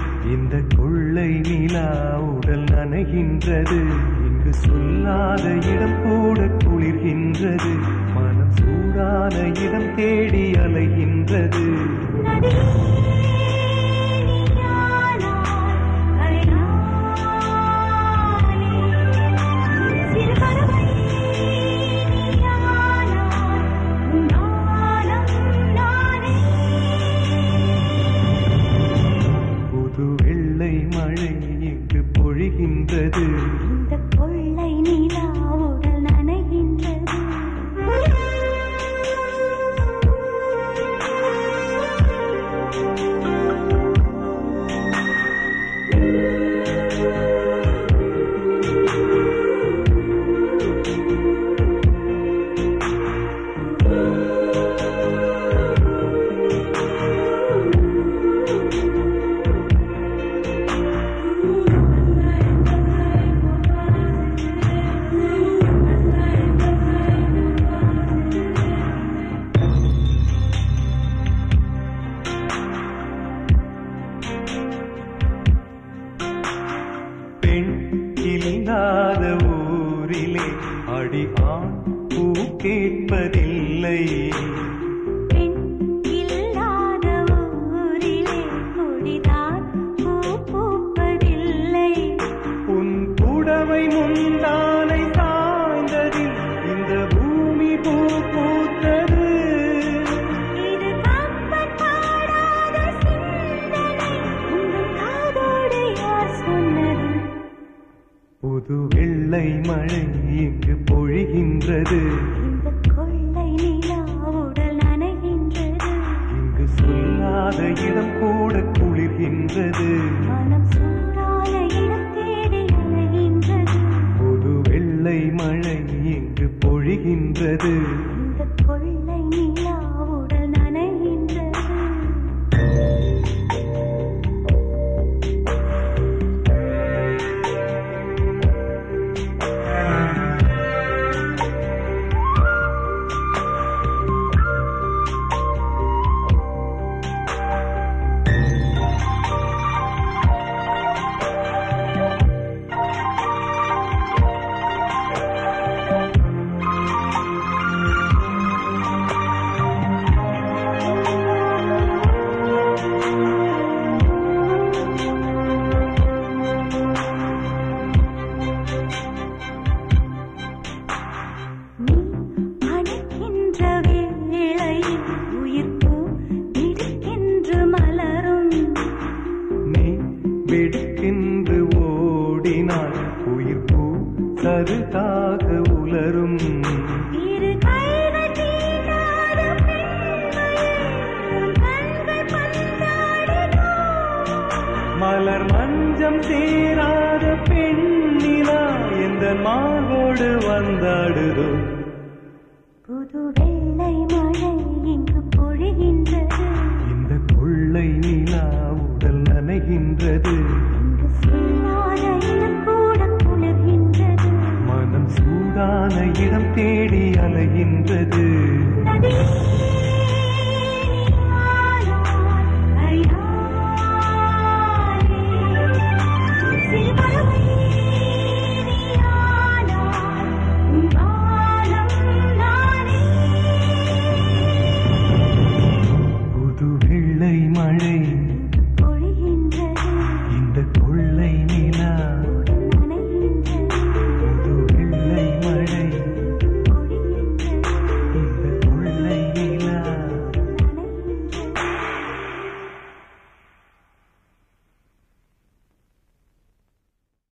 இந்த கொள்ளை நிலா உடல் நனைகின்றது இங்கு சொல்லாத இடம் கூட குளிர்கின்றது மனம் சூடான இடம் தேடி அலைகின்றது புது வெள்ளை மழை இங்கு பொழிகின்றது இந்த கொள்ளை நிலா உடல் நனைகின்றது பெண் இல்லாத ஊரிலே அடி ஆண் பூ கேட்பதில்லை பெண் இல்லாத ஊரிலே கொடிதான் பூ பூப்பதில்லை உன் புடவை முந்தானை சாய்ந்ததில் இந்த பூமி பூ பூத்தது இது கம்பன் பாடாத சிந்தனை உங்கள் காதோடு யார் சொன்னது புது வெள்ளை மழை இங்கு பொழிகின்றது இந்த கொள்ளை நிலா உடல் நனைகின்றது இங்கு சொல்லாத இடம் கூட குளிர்கின்றது மனம் சூடான இடம் தேடி அலைகின்றது புது வெள்ளை மழை இங்கு பொழிகின்றது இந்த கொள்ளை நிலா உடல் நனைகின்றது நீ அணைக்கின்ற வேளையில் உயிர் பூ திடுக்கென்று மலரும் நீ வெடுக்கென்று ஓடினாய் உயிர் பூ சருகாக உலரும் இரு கைகள் தீண்டாத பெண்மையே, உன் கண்கள் பந்தாடினோ. மலர் மஞ்சம் சேராத பெண்ணிலா எந்த மார்போடு வந்தாடுதோ புது வெள்ளை மழை இங்கு பொழிகின்றது இந்த கொள்ளை நிலா உடல் நனைகின்றது